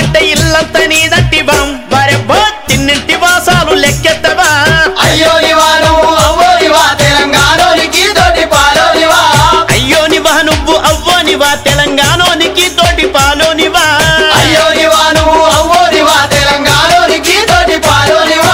అంటే ఇల్లంత నీదంటివా వరెవ్వో తిన్నింటి వాసాలు లెక్కెత్తవా అయ్యో నివా నువ్వు అవ్వో నివా తెలంగాణోనికి తోటి పాలోనివా అయ్యో నివా నువ్వు అవ్వోనివా తెలంగాణోనికి తోటి పాలోనివా అయ్యో నివా నువ్వు అవ్వో నివా తెలంగాణోనికి తోటి పాలోనివా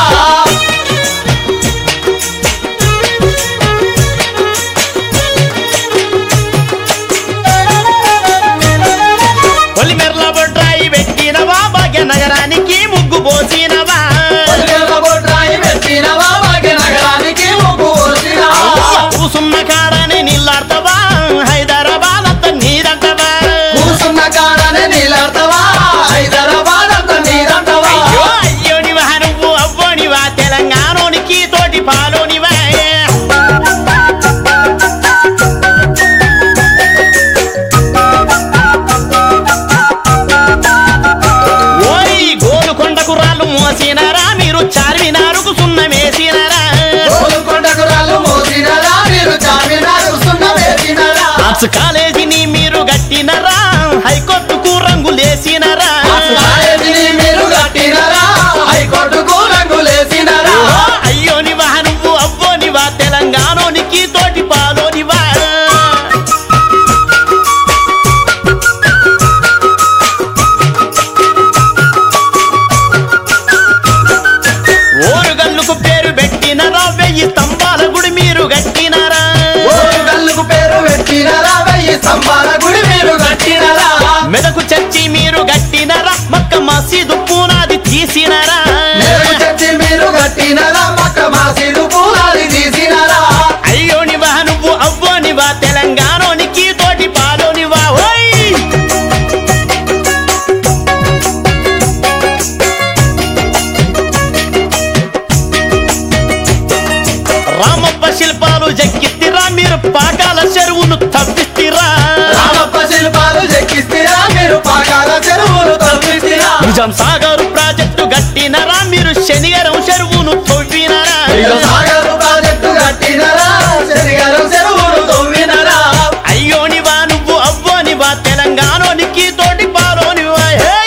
పొలిమెర్ల బొడ్రాయి పెట్టినవా భాగ్య నగరానికి ముగ్గు పోసినవా పల్లెల బొడ్రాయి పెట్టినవా భాగ్యనగరానికి ముగ్గు పోసినవా కూసున్న కాడని నిల్లాడతావా హైదరాబాద్ అంత నీదంటవా కూసున్న కాడనే నీళ్ళడతావా హైదరాబాద్ అంత నీదంటవా అయ్యో అయ్యో నివా నువ్వు అవ్వోనివా తెలంగాణోనికి తోటి పాలోనివా ఓయ్ గోలుకొండకు రాళ్ళు మోసినారా మీరు చార్మినారుకు సున్నమేసినారా గోల్కొండకు రాళ్ళు మోసినరా మీరు చార్మినార్ సున్న వేసినరా ఆర్ట్స్ కాలేజీని మీరు గట్టినరా హైకోర్టుకు రంగులేసినరా కాలేజీని మీరు కట్టినరా హైకోర్టుకు రంగులేసినరా అయ్యో నివా నువ్వు అవ్వో నివా తెలంగాణోనికి తోటి పాలోనివా ఓరుగల్లుకు పేరు పెట్టినరా వెయ్యి స్తంభాల గుడి మీరు గట్టినరా ఓరు గల్లుకు పేరు పెట్టినరా వెయ్యి స్తంభాల గుడి మీరు కట్టినరా మెదకు చర్చి మీరు గట్టినరా మక్క మసీదు పూనాది తీసినరా నెలకు చర్చి మీరు కట్టినరా మక్క మాసిలు పూలాది తీసినరా అయ్యో నివా నువ్వు అవ్వో నివా తెలంగాణోనికి తోటి పాలోనివా ఓయ్ రామప్ప శిల్పాలు జక్కిత్తిరా మీరు పాకాల చెరువును తవ్విస్తిరా రామప్ప శిల్పాలు చెక్కిస్తిరా మీరు పాకాల చెరువులు తవ్విస్తిరా నిజాం సాగర్ ప్రాజెక్టు గట్టినరా మీరు శనిగరం చెరువును తవ్వినరా ఇల్లు సాగరు ప్రాజెక్టు కట్టినరా శనిగారం చెరువులు తవ్వినరా అయ్యో నివా నువ్వు అవ్వో నివా తెలంగాణోనికి తోటి పాలోనివా హేయ్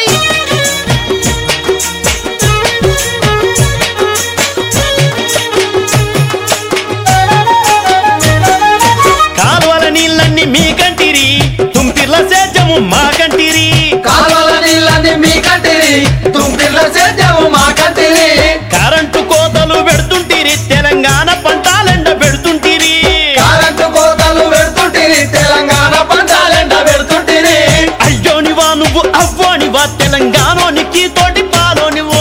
కాలువల నీళ్ళన్ని మీ కంటిరి తుంపిర్ల సేద్యము మా కంటిరి కాలువల నీళ్ళని మీ కంటిరి తుంపిర్ల సేద్యము మా కంటిరి కరెంటు కోతలు పెడుతుంటిరి తెలంగాణ పంటాలెండ పెడుతుంటిరి కరెంటు కోతలు పెడుతుంటిరి తెలంగాణ పంచాలెండ పెడుతుంటిరి అయ్యో నివా నువ్వు అవ్వో నివా తెలంగాణోనికి తోటి పాలోనివా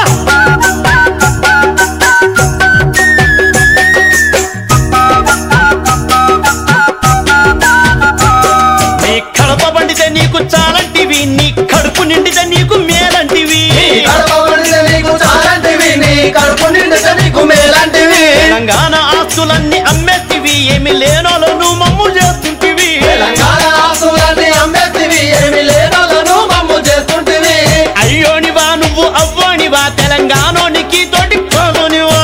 నీ కడప పండితే నీకు చాలంటివి నీ కడుపు నిండితే నీకు మేలంటివి నీ కడుపు నిండితే నీకు చాలంటివి నీ కడుపు నిండితే నీకు మేలంటివి తెలంగాణ ఆస్తులన్నీ అమ్మేస్తివి ఏమి లేనోలను మమ్ము చేస్తుంటివి తెలంగాణ ఆస్తులన్నీ అమ్మేస్తివి ఏమి లేనోళ్ళను మమ్ము చేస్తుంటివి అయ్యో నివా నువ్వు అవ్వో నివా తెలంగాణోనికి తోటి పాలోనివా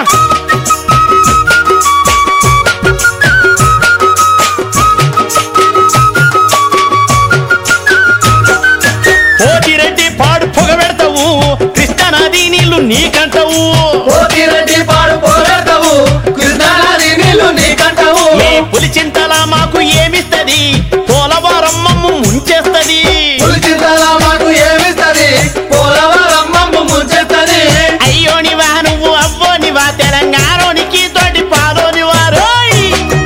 పోతిరెడ్డి పాడు పొగ పెడతావు కృష్ణానది నీళ్లు నీకంటావు కోతిరెడ్డి పాడు పోరాడతావు కృష్ణానది నీళ్లు నీకంటావు మీ పులి చింతలా మాకు ఏమిస్తది పోలవరం మమ్ము ముంచేస్తది పులిచింతల మాకు ఏమిస్తది పోలవరం మమ్ము ముంచెత్తది అయ్యో నివా నువ్వు అవ్వో నివా తెలంగాణోనికి తోటి పాలోని వారోయ్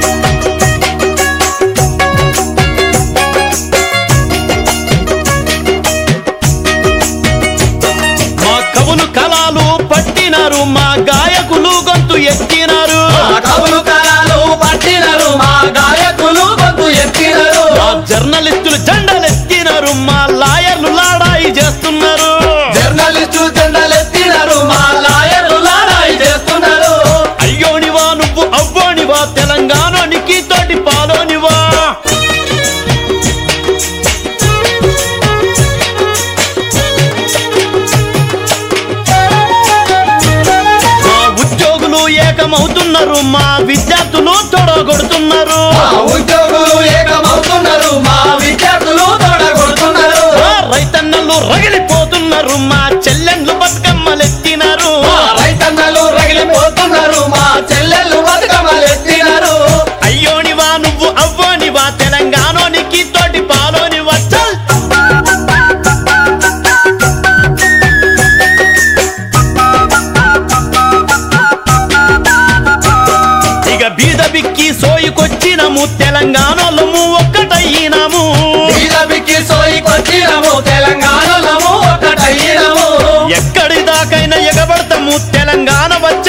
మా కవులు కళాలు పట్టినారు మా గాయకులు గొంతు ఎత్తినారు మా కవులు కళలు పట్టినరు మా గాయకులు గొంతు ఎత్తినరు మా జర్నలిస్టులు జెండలెత్తినారు మా లాయర్లు లాడాయి చేస్తున్నారు జర్నలిస్టు జెండలెత్తినరు మా లాయర్లు లాడాయి చేస్తున్నారు అయ్యో నివా నువ్వు అవ్వో నివా తెలంగాణోనికి తోటి పాలోనివా మా ఉద్యోగులు ఏకమవుతున్నారు మా విద్యార్థులు తొడగొడుతున్నారు మా ఉద్యోగులు ఏకమవుతున్నారు మా విద్యార్థులు తోడగొడుతున్నారు ఆ రైతన్నలు రగిలిపోతున్నారు మా చెల్లెండ్లు బతుకమ్మలెత్తినారు మా రైతన్నలు రగిలిపోతున్నారు మా చెల్లెళ్ళు బతుకమ్మలెత్తినారు అయ్యోనివా నువ్వు అవ్వోనివా తెలంగాణోనికి తోటి పాలోని వచ్చల్ ఇక బీద బిక్కి సోయికొచ్చినము తెలంగాణలము ఒక్కటయ్యినాము బీజేపీకి సోయికొచ్చినము తెలంగాణలము ఒకటయ్యినము ఎక్కడి దాకైనా ఎగబడతాము తెలంగాణ వచ్చ